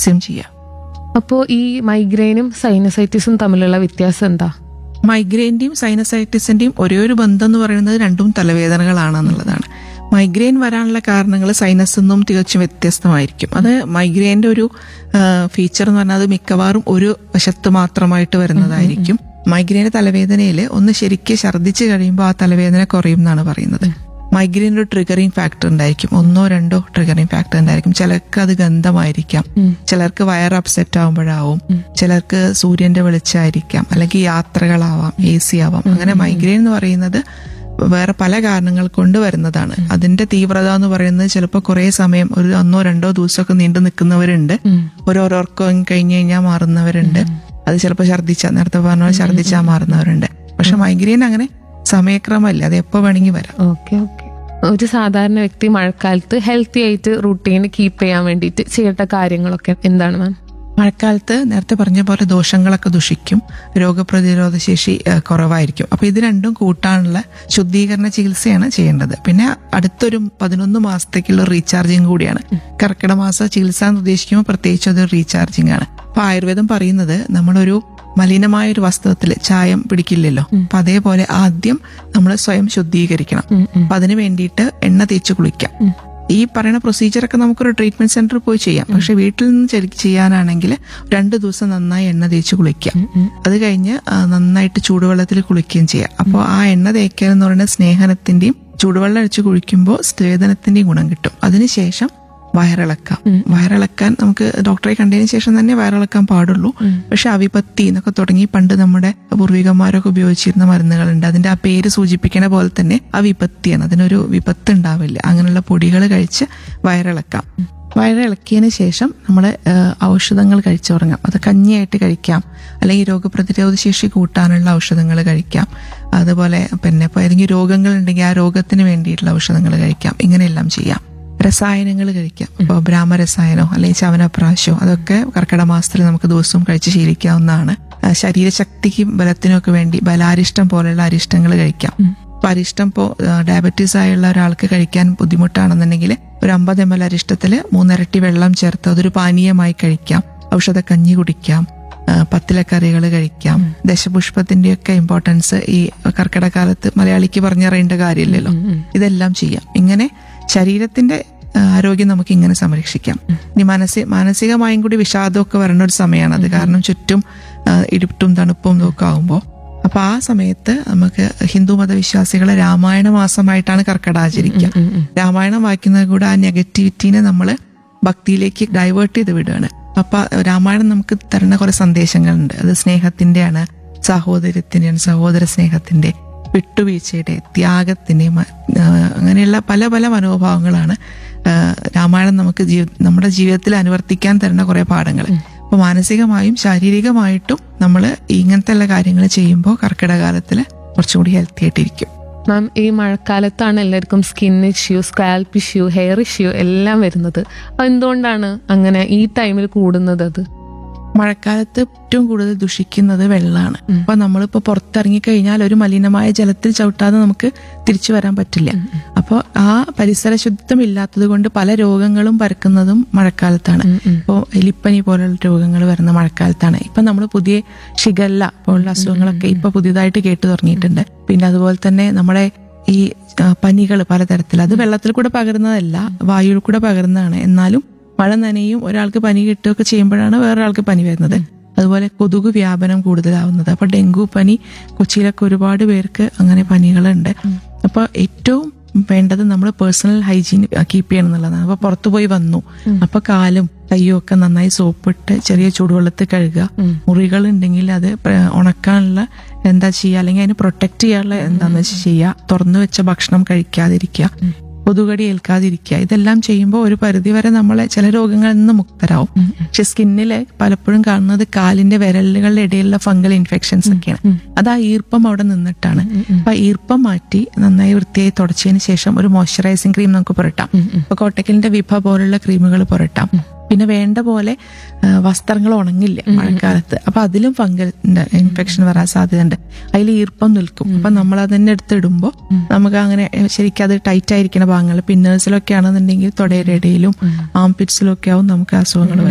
assume ചെയ്യാം അപ്പോൾ ഈ മൈഗ്രെയിനും സൈനസൈറ്റിസും തമ്മിലുള്ള വ്യത്യാസം എന്താ മൈഗ്രെയിന്റെയും സൈനസൈറ്റിസിന്റെയും ഒരേ ഒരു ബന്ധം എന്ന് പറയുന്നത് രണ്ടും തലവേദനകളാണ് എന്നുള്ളതാണ് മൈഗ്രെയിൻ വരാനുള്ള കാരണങ്ങൾ സൈനസ് നിന്നും തികച്ചും വ്യത്യസ്തമായിരിക്കും അത് മൈഗ്രെയിന്റെ ഒരു ഫീച്ചർ എന്ന് പറഞ്ഞാൽ അത് മിക്കവാറും ഒരു വശത്ത് മാത്രമായിട്ട് വരുന്നതായിരിക്കും മൈഗ്രെയിന്റെ തലവേദനയിൽ ഒന്ന് ശരിക്ക് ഛർദ്ദിച്ചു കഴിയുമ്പോൾ ആ തലവേദന കുറയും എന്നാണ് പറയുന്നത് മൈഗ്രെയിൻ ഒരു ട്രിഗറിങ് ഫാക്ടർ ഉണ്ടായിരിക്കും ഒന്നോ രണ്ടോ ട്രിഗറിങ് ഫാക്ടർ ഉണ്ടായിരിക്കും ചിലർക്ക് അത് ഗന്ധമായിരിക്കാം ചിലർക്ക് വയർ അപ്സെറ്റ് ആവുമ്പോഴാവും ചിലർക്ക് സൂര്യന്റെ വെളിച്ചമായിരിക്കാം അല്ലെങ്കിൽ യാത്രകളാവാം എ സി ആവാം അങ്ങനെ മൈഗ്രെയിൻ എന്ന് പറയുന്നത് വേറെ പല കാരണങ്ങൾ കൊണ്ട് വരുന്നതാണ് അതിന്റെ തീവ്രത എന്ന് പറയുന്നത് ചിലപ്പോൾ കുറെ സമയം ഒരു ഒന്നോ രണ്ടോ ദിവസമൊക്കെ നീണ്ടു നിൽക്കുന്നവരുണ്ട് ഓരോരോർക്കം കഴിഞ്ഞു കഴിഞ്ഞാൽ മാറുന്നവരുണ്ട് അത് ചിലപ്പോൾ ഛർദ്ദിച്ച നേരത്തെ പറഞ്ഞ പോലെ ഛർദ്ദിച്ചാൽ മാറുന്നവരുണ്ട് പക്ഷെ മൈഗ്രെയിൻ അങ്ങനെ സമയക്രമല്ല അത് എപ്പോ വേണമെങ്കിൽ വരാം ഓക്കെ ഓക്കെ ഒരു സാധാരണ വ്യക്തി മഴക്കാലത്ത് ഹെൽത്തി ആയിട്ട് റൂട്ടീൻ കീപ്പ് ചെയ്യാൻ വേണ്ടിയിട്ട് ചെയ്യേണ്ട കാര്യങ്ങളൊക്കെ എന്താണ് മാം മഴക്കാലത്ത് നേരത്തെ പറഞ്ഞ പോലെ ദോഷങ്ങളൊക്കെ ദുഷിക്കും രോഗപ്രതിരോധ ശേഷി ഏഹ്, കുറവായിരിക്കും അപ്പൊ ഇത് രണ്ടും കൂട്ടാനുള്ള ശുദ്ധീകരണ ചികിത്സയാണ് ചെയ്യേണ്ടത് പിന്നെ അടുത്തൊരു പതിനൊന്ന് മാസത്തേക്കുള്ള റീചാർജിങ് കൂടിയാണ് കർക്കിടക മാസ ചികിത്സ എന്ന് ഉദ്ദേശിക്കുമ്പോൾ പ്രത്യേകിച്ച് അത് റീചാർജിങ് ആണ് അപ്പൊ ആയുർവേദം പറയുന്നത് നമ്മളൊരു മലിനമായ ഒരു വസ്ത്രത്തിൽ ചായം പിടിക്കില്ലല്ലോ അപ്പൊ അതേപോലെ ആദ്യം നമ്മൾ സ്വയം ശുദ്ധീകരിക്കണം അപ്പൊ അതിന് വേണ്ടിയിട്ട് എണ്ണ തേച്ച് കുളിക്കാം ഈ പറയുന്ന പ്രൊസീജിയർ ഒക്കെ നമുക്കൊരു ട്രീറ്റ്മെന്റ് സെന്ററിൽ പോയി ചെയ്യാം പക്ഷെ വീട്ടിൽ നിന്ന് ശരിക്കും ചെയ്യാനാണെങ്കിൽ രണ്ട് ദിവസം നന്നായി എണ്ണ തേച്ച് കുളിക്കാം അത് കഴിഞ്ഞ് ആ, നന്നായിട്ട് ചൂടുവെള്ളത്തിൽ കുളിക്കുകയും ചെയ്യാം അപ്പോൾ ആ എണ്ണ തേക്കൽ എന്ന് പറയുന്നത് സ്നേഹനത്തിന്റെയും ചൂടുവെള്ളം അടിച്ച് കുളിക്കുമ്പോൾ സ്വേദനത്തിന്റെയും ഗുണം കിട്ടും അതിനുശേഷം വയറിളക്കാം വയറിളക്കാൻ നമുക്ക് ഡോക്ടറെ കണ്ടതിന് ശേഷം തന്നെ വയറിളക്കാൻ പാടുള്ളൂ പക്ഷെ അവിപത്തി എന്നൊക്കെ തുടങ്ങി പണ്ട് നമ്മുടെ പൂർവികന്മാരൊക്കെ ഉപയോഗിച്ചിരുന്ന മരുന്നുകളുണ്ട് അതിന്റെ ആ പേര് സൂചിപ്പിക്കണ പോലെ തന്നെ ആ വിപത്തിയാണ് അതിനൊരു വിപത്ത് ഉണ്ടാവില്ല അങ്ങനെയുള്ള പൊടികൾ കഴിച്ച് വയറിളക്കാം വയറിളക്കിയതിന് ശേഷം നമ്മൾ ഔഷധങ്ങൾ കഴിച്ചു തുടങ്ങാം അത് കഞ്ഞിയായിട്ട് കഴിക്കാം അല്ലെങ്കിൽ രോഗപ്രതിരോധ ശേഷി കൂട്ടാനുള്ള ഔഷധങ്ങൾ കഴിക്കാം അതുപോലെ പിന്നെ ഇപ്പോൾ ഏതെങ്കിലും രോഗങ്ങൾ ഉണ്ടെങ്കിൽ ആ രോഗത്തിന് വേണ്ടിയിട്ടുള്ള ഔഷധങ്ങൾ കഴിക്കാം ഇങ്ങനെയെല്ലാം ചെയ്യാം രസായനങ്ങൾ കഴിക്കാം ഇപ്പോൾ ബ്രാഹ്മരസായനോ അല്ലെങ്കിൽ ചവനപ്രാശോ അതൊക്കെ കർക്കിടക മാസത്തിൽ നമുക്ക് ദിവസവും കഴിച്ച് ശീലിക്കാവുന്നതാണ് ആ, ശരീരശക്തിക്കും ബലത്തിനും ഒക്കെ വേണ്ടി ബലാരിഷ്ടം പോലെയുള്ള അരിഷ്ടങ്ങൾ കഴിക്കാം അപ്പൊ അരിഷ്ടം ഇപ്പോൾ ഡയബറ്റീസ് ആയുള്ള ഒരാൾക്ക് കഴിക്കാൻ ബുദ്ധിമുട്ടാണെന്നുണ്ടെങ്കിൽ ഒരു അമ്പത് എം എൽ അരിഷ്ടത്തിൽ മൂന്നിരട്ടി വെള്ളം ചേർത്ത് അതൊരു പാനീയമായി കഴിക്കാം ഔഷധ കഞ്ഞി കുടിക്കാം ആ, പത്തിലക്കറികൾ കഴിക്കാം ദശപുഷ്പത്തിന്റെയൊക്കെ ഇമ്പോർട്ടൻസ് ഈ കർക്കിടകാലത്ത് മലയാളിക്ക് പറഞ്ഞറിയേണ്ട കാര്യമില്ലല്ലോ ഇതെല്ലാം ചെയ്യാം ഇങ്ങനെ ശരീരത്തിന്റെ ആ, ആരോഗ്യം നമുക്ക് ഇങ്ങനെ സംരക്ഷിക്കാം ഇനി മനസ്സി മാനസികമായും കൂടി വിഷാദമൊക്കെ വരുന്ന ഒരു സമയമാണ് അത് കാരണം ചുറ്റും ആ, ഇരുട്ടും തണുപ്പും ഒക്കെ ആകുമ്പോൾ അപ്പൊ ആ സമയത്ത് നമുക്ക് ഹിന്ദു മതവിശ്വാസികളെ രാമായണ മാസമായിട്ടാണ് കർക്കിടക ആചരിക്കുക രാമായണം വായിക്കുന്നത് കൂടെ ആ നെഗറ്റിവിറ്റീനെ നമ്മൾ ഭക്തിയിലേക്ക് ഡൈവേർട്ട് ചെയ്ത് വിടുകയാണ് അപ്പൊ രാമായണം നമുക്ക് തരുന്ന കുറെ സന്ദേശങ്ങളുണ്ട് അത് സ്നേഹത്തിന്റെയാണ് സാഹോദര്യത്തിന്റെയാണ് സഹോദര സ്നേഹത്തിന്റെ വിട്ടുവീഴ്ചയുടെ ത്യാഗത്തിന്റെ മ- ആ, അങ്ങനെയുള്ള പല പല മനോഭാവങ്ങളാണ് ആ, രാമായണം നമുക്ക് ജീവ നമ്മുടെ ജീവിതത്തിൽ അനുവർത്തിക്കാൻ തരുന്ന കുറെ പാഠങ്ങൾ അപ്പൊ മാനസികമായും ശാരീരികമായിട്ടും നമ്മൾ ഇങ്ങനത്തെ ഉള്ള കാര്യങ്ങൾ ചെയ്യുമ്പോൾ കർക്കിടകാലത്തിൽ കുറച്ചുകൂടി ഹെൽത്തി ആയിട്ടിരിക്കും മാം ഈ മഴക്കാലത്താണ് എല്ലാവർക്കും skin issue scalp issue hair issue എല്ലാം വരുന്നത് അപ്പൊ എന്തുകൊണ്ടാണ് അങ്ങനെ ഈ ടൈമിൽ കൂടുന്നത് അത് മഴക്കാലത്ത് ഏറ്റവും കൂടുതൽ ദുഷിക്കുന്നത് വെള്ളമാണ് അപ്പൊ നമ്മളിപ്പോ പുറത്തിറങ്ങി കഴിഞ്ഞാൽ ഒരു മലിനമായ ജലത്തിൽ ചവിട്ടാതെ നമുക്ക് തിരിച്ചു വരാൻ പറ്റില്ല അപ്പോൾ ആ പരിസര ശുദ്ധം ഇല്ലാത്തത് കൊണ്ട് പല രോഗങ്ങളും പരക്കുന്നതും മഴക്കാലത്താണ് ഇപ്പോൾ എലിപ്പനി പോലുള്ള രോഗങ്ങൾ വരുന്ന മഴക്കാലത്താണ് ഇപ്പൊ നമ്മൾ പുതിയ ഷിഗല്ല പോലുള്ള അസുഖങ്ങളൊക്കെ ഇപ്പൊ പുതിയതായിട്ട് കേട്ടു തുടങ്ങിയിട്ടുണ്ട് പിന്നെ അതുപോലെ തന്നെ നമ്മുടെ ഈ പനികൾ പലതരത്തിൽ അത് വെള്ളത്തിൽ കൂടെ പകരുന്നതല്ല വായുവിൽ കൂടെ പകരുന്നതാണ് എന്നാലും മഴ നനയും ഒരാൾക്ക് പനി കിട്ടുകയൊക്കെ ചെയ്യുമ്പോഴാണ് വേറൊരാൾക്ക് പനി വരുന്നത് അതുപോലെ കൊതുക് വ്യാപനം കൂടുതലാവുന്നത് അപ്പൊ ഡെങ്കു പനി കൊച്ചിയിലൊക്കെ ഒരുപാട് പേർക്ക് അങ്ങനെ പനികളുണ്ട് അപ്പൊ ഏറ്റവും വേണ്ടത് നമ്മൾ പേഴ്സണൽ ഹൈജീൻ കീപ്പ് ചെയ്യണം എന്നുള്ളതാണ് അപ്പൊ പുറത്തു പോയി വന്നു അപ്പൊ കാലും കയ്യും ഒക്കെ നന്നായി സോപ്പിട്ട് ചെറിയ ചൂടുവെള്ളത്തിൽ കഴുകുക മുറികൾ ഉണ്ടെങ്കിൽ അത് പ്ര- ഉണക്കാനുള്ള എന്താ ചെയ്യുക അല്ലെങ്കിൽ അതിന് പ്രൊട്ടക്ട് ചെയ്യാനുള്ള എന്താന്ന് വെച്ചാൽ ചെയ്യുക തുറന്നു വെച്ച ഭക്ഷണം കഴിക്കാതിരിക്കുക കൊതുകടി ഏൽക്കാതിരിക്കുക ഇതെല്ലാം ചെയ്യുമ്പോൾ ഒരു പരിധിവരെ നമ്മളെ ചില രോഗങ്ങളിൽ നിന്ന് മുക്തരാവും പക്ഷെ സ്കിന്നില് പലപ്പോഴും കാണുന്നത് കാലിന്റെ വിരലുകളുടെ ഇടയിലുള്ള ഫംഗൽ ഇൻഫെക്ഷൻസ് ഒക്കെയാണ് അത് ആ ഈർപ്പം അവിടെ നിന്നിട്ടാണ് അപ്പൊ ആ ഈർപ്പം മാറ്റി നന്നായി വൃത്തിയായി തുടച്ചതിന് ശേഷം ഒരു മോയ്സ്ചറൈസിങ് ക്രീം നമുക്ക് പുരട്ടാം ഇപ്പൊ കോട്ടക്കലിന്റെ വിഭ പോലുള്ള ക്രീമുകൾ പുരട്ടാം പിന്നെ വേണ്ട പോലെ ആ, വസ്ത്രങ്ങൾ ഉണങ്ങില്ല മഴക്കാലത്ത് അപ്പൊ അതിലും ഫംഗൽ ഇൻഫെക്ഷൻ വരാൻ സാധ്യതയുണ്ട് അതിൽ ഈർപ്പം നിൽക്കും അപ്പൊ നമ്മൾ അതിന്റെ അടുത്ത് ഇടുമ്പോൾ നമുക്ക് അങ്ങനെ ഏ, ശരിക്കും അത് ടൈറ്റ് ആയിരിക്കുന്ന ഭാഗങ്ങൾ പിന്നേഴ്സിലൊക്കെ ആണെന്നുണ്ടെങ്കിൽ തൊടയുടെ ഇടയിലും ആംപിറ്റ്സിലും ഒക്കെ ആവും നമുക്ക് അസുഖങ്ങൾ